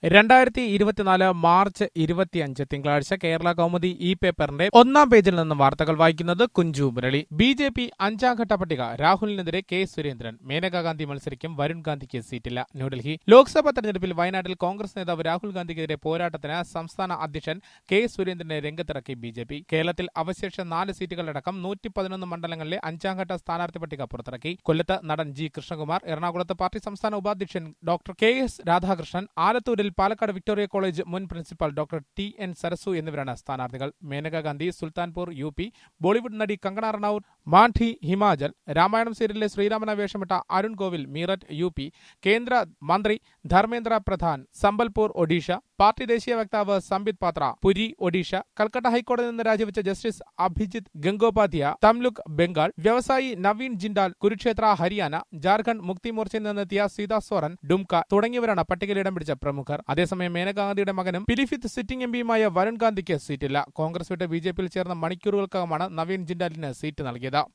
രണ്ടായിരത്തി ഇരുപത്തിനാല് മാർച്ച് ഇരുപത്തിയഞ്ച് തിങ്കളാഴ്ച കേരള കൗമുദി ഇ പേപ്പറിന്റെ ഒന്നാം പേജിൽ നിന്ന് വാർത്തകൾ വായിക്കുന്നത് Kunju Murali B J P അഞ്ചാം ഘട്ട പട്ടിക രാഹുലിനെതിരെ കെ സുരേന്ദ്രൻ മേനകാ ഗാന്ധി മത്സരിക്കും വരുൺ ഗാന്ധിക്ക് സീറ്റില്ല ന്യൂഡൽഹി ലോക്സഭാ തെരഞ്ഞെടുപ്പിൽ വയനാട്ടിൽ കോൺഗ്രസ് നേതാവ് രാഹുൽ ഗാന്ധിക്കെതിരെ പോരാട്ടത്തിന് സംസ്ഥാന അധ്യക്ഷൻ കെ സുരേന്ദ്രനെ രംഗത്തിറക്കി ബി ജെ പി കേരളത്തിൽ അവശേഷ നാല് സീറ്റുകളടക്കം നൂറ്റി പതിനൊന്ന് മണ്ഡലങ്ങളിലെ അഞ്ചാം ഘട്ട സ്ഥാനാർത്ഥി പട്ടിക പുറത്തിറക്കി കൊല്ലത്ത് നടൻ ജി കൃഷ്ണകുമാർ എറണാകുളത്ത് പാർട്ടി സംസ്ഥാന ഉപാധ്യക്ഷൻ ഡോക്ടർ കെ എസ് രാധാകൃഷ്ണൻ ആലത്തൂരിൽ പാലക്കാട് വിക്ടോറിയ കോളേജ് മുൻ principal doctor T N Sarasu എന്നിവരാണ് സ്ഥാനാർത്ഥികൾ Maneka Gandhi Sultanpur U P Bollywood നടി കങ്കണ റണൌർ മാണ്ഡി ഹിമാചൽ രാമായണം സീരിയലിലെ ശ്രീരാമന വേഷമിട്ട അരുൺ ഗോവിൽ മീററ്റ് യു പി കേന്ദ്ര മന്ത്രി ധർമ്മേന്ദ്ര പ്രധാൻ സംബൽപൂർ ഒഡീഷ പാർട്ടി ദേശീയ വക്താവ് സംബിത് പാത്ര പുരി ഒഡീഷ കൽക്കട്ട ഹൈക്കോടതിയിൽ നിന്ന് രാജിവെച്ച ജസ്റ്റിസ് അഭിജിത്ത് ഗംഗോപാധ്യായ തംലുക് ബംഗാൾ വ്യവസായി നവീൻ ജിൻഡാൽ കുരുക്ഷേത്ര ഹരിയാന ജാർഖണ്ഡ് മുക്തി മോർച്ചയിൽ നിന്നെത്തിയ സീതാ സോറൻ ഡുംക തുടങ്ങിയവരാണ് പട്ടികയിൽ ഇടം പിടിച്ച പ്രമുഖർ അതേസമയം മേനകാ ഗാന്ധിയുടെ മകനും പിലിഫിത്ത് സിറ്റിംഗ് എംപിയുമായ വരുൺ ഗാന്ധിക്ക് സീറ്റില്ല കോൺഗ്രസ് വിട്ട് ബി ജെ പിയിൽ ചേർന്ന മണിക്കൂറുകൾക്കകമാണ് നവീൻ ജിൻഡാലിന് സീറ്റ് നൽകിയത്